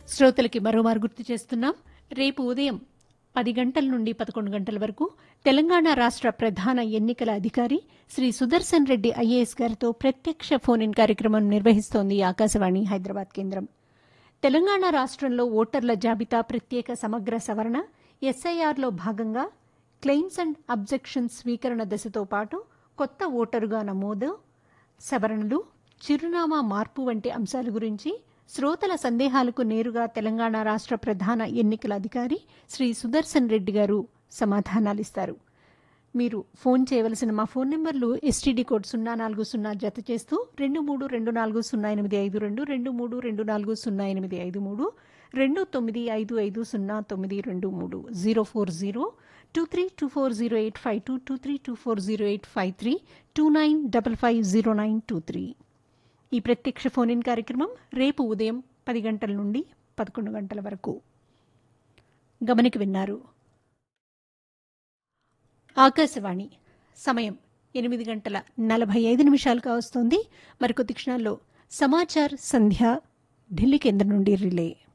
శ్రోతలకి మరోమారు గుర్తు చేస్తున్నాం రేపు ఉదయం పది గంటల నుండి పదకొండు గంటల వరకు తెలంగాణ రాష్ట్ర ప్రధాన ఎన్నికల అధికారి శ్రీ సుదర్శన్ రెడ్డి ఐఏఎస్ గారితో ప్రత్యక్ష ఫోన్ ఇన్ కార్యక్రమం నిర్వహిస్తోంది ఆకాశవాణి హైదరాబాద్ కేంద్రం తెలంగాణ రాష్ట్రంలో ఓటర్ల జాబితా ప్రత్యేక సమగ్ర సవరణ ఎస్ఐఆర్లో భాగంగా క్లెయిమ్స్ అండ్ అబ్జెక్షన్స్ స్వీకరణ దశతో పాటు కొత్త ఓటరుగా నమోదు సవరణలు చిరునామా మార్పు వంటి అంశాల గురించి శ్రోతల సందేహాలకు నేరుగా తెలంగాణ రాష్ట్ర ప్రధాన ఎన్నికల అధికారి శ్రీ సుదర్శన్ రెడ్డి గారు సమాధానాలిస్తారు మీరు ఫోన్ చేయవలసిన మా ఫోన్ నెంబర్లు ఎస్టీడీ కోడ్ సున్నా నాలుగు సున్నా జత చేస్తూ రెండు మూడు రెండు నాలుగు సున్నా ఎనిమిది ఐదు రెండు రెండు మూడు రెండు నాలుగు సున్నా ఎనిమిది ఐదు మూడు రెండు తొమ్మిది ఐదు ఐదు సున్నా తొమ్మిది రెండు మూడు zero four zero two three two four zero eight five two two three two four zero eight five three two nine double five zero nine two three ఈ ప్రత్యక్ష ఫోన్ ఇన్ కార్యక్రమం రేపు ఉదయం పది గంటల నుండి పదకొండు గంటల వరకు గమనికి విన్నారు ఆకాశవాణి సమయం ఎనిమిది గంటల నలభై ఐదు నిమిషాలు కావస్తోంది మరికొద్ది క్షణాల్లో సమాచార్ సంధ్య ఢిల్లీ కేంద్రం నుండి రిలే